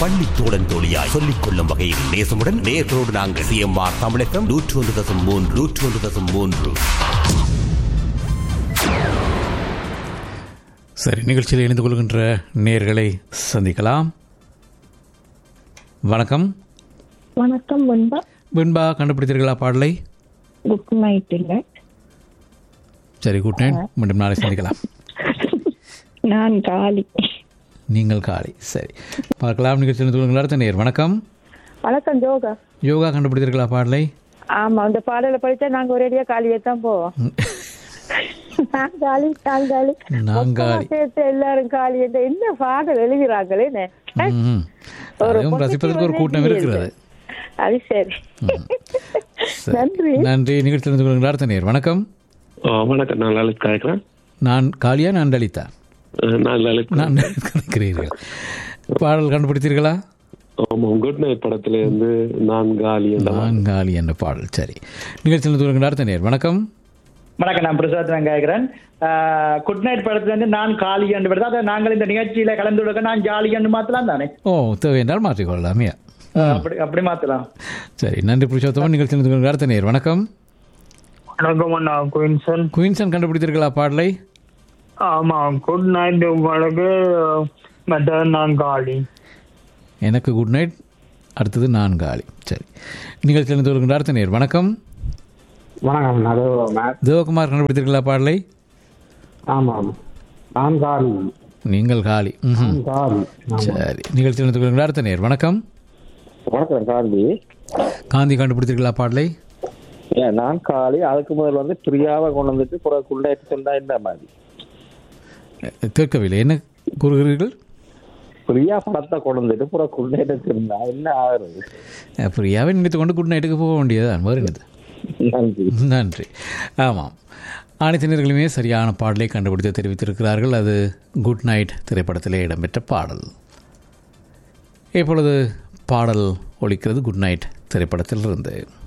பள்ளி தோழன் தோழியாய் சொல்லிக் கொள்ளும் வகையில் நேசமுடன் நேர்களோடு நாங்கள் சிஎம்ஆர் தமிழகம் நூற்று ஒன்று தசம் மூன்று நூற்று ஒன்று தசம் மூன்று சரி நிகழ்ச்சியில் இணைந்து கொள்கின்ற நேர்களை சந்திக்கலாம் வணக்கம் வணக்கம் முன்பா வெண்பா கண்டுபிடித்தீர்களா பாடலை குட் நைட் இல்லை சரி குட் நைட் மீண்டும் நாளை சந்திக்கலாம் நான் காலி நீங்கள் காலை சரி பார்க்கலாம் நிகழ்ச்சியில் இணைந்து கொள்கின்ற அடுத்த நேர் வணக்கம் வணக்கம் ஜோகா யோகா கண்டுபிடித்தீர்களா பாடலை ஆமா அந்த பாடலை படிச்சா நாங்க ஒரேடியா காலியே தான் போவோம் நான் காலி நான் காலி நான் மொத்தமா காலி. சேர்த்து எல்லாரும் காலி இந்த என்ன பாடல் எழுதுறாங்களே ம்ம். அதையும் ரசிப்பதற்கு ஒரு கூட்டம் இருக்கிறது அது சரி சரி. நன்றி நன்றி நிகழ்ச்சியில் இணைந்து கொள்கின்ற அடுத்த நேர் வணக்கம் ஆ, வணக்கம் நான் லலித் காய்க்கிறேன் நான் காளியா நான் லலிதா நான் லலித் நான் கணக்கிறீர்கள் பாடல் கண்டுபிடித்தீர்களா ஆமாம் குட் நைட் படத்துல இருந்து நான் காலி என்ற நான் காளி என்ற பாடல் சரி நிகழ்ச்சியில் தூரங்கள் அடுத்த நேர் வணக்கம் வணக்கம் நான் பிரசாத் நான் கேட்கிறேன் குட் நைட் படத்துல இருந்து நான் காலி என்று வருது அதை நாங்கள் இந்த நிகழ்ச்சியில கலந்து கொள்ள நான் ஜாலி என்று மாத்தலாம் தானே ஓ தேவை என்றால் மாற்றிக்கொள்ளலாமே அஹ், அப்படி அப்படி மாத்தலாம் சரி நன்றி புருஷோத்தமன் நிகழ்ச்சியில் தூரங்கள் அடுத்த நேர் வணக்கம் வணக்கம் அண்ணா குயின்சன் குயின்சன் கண்டுபிடித்தீர்களா பாடலை ஆமா குட் நைட் உங்களுக்கு மற்ற நான் காலி எனக்கு குட் நைட் அடுத்தது நான் காளி சரி நிகழ்ச்சியில் தூரங்கள் அடுத்த நேர் வணக்கம் வணக்கம் அது மேத் தேவகுமார் கண்டுபிடித்தீர்களா பாடலை ஆமாம் நான் காலி நீங்கள் காளி ம்ஹும். காலி சரி நிகழ்ச்சியில் தூரங்கள் அடுத்த நேர் வணக்கம் வணக்கம் காலி காந்தி கண்டுபிடித்தீர்களா பாடலை ஏன் நான் காலி அதுக்கு முதல் வந்து பிரியாவை கொண்டு வந்துட்டு புற குண்டாயிட்டு சொன்னா என்ன மாதிரி கேட்கவில்லை என்ன கூறுகிறீர்கள் பிரியா படத்தை கொண்டு வந்துட்டு புற குண்டாயிட்டு இருந்தா என்ன ஆகுறது பிரியாவை நினைத்து கொண்டு குட் நைட்டுக்கு போக வேண்டியதுதான் வேறு என்னது நன்றி நன்றி ஆமாம் அனைத்தினர்களுமே சரியான பாடலை கண்டுபிடித்து தெரிவித்திருக்கிறார்கள் அது குட் நைட் திரைப்படத்திலே இடம்பெற்ற பாடல் இப்பொழுது பாடல் ஒலிக்கிறது குட் நைட் திரைப்படத்தில் இருந்து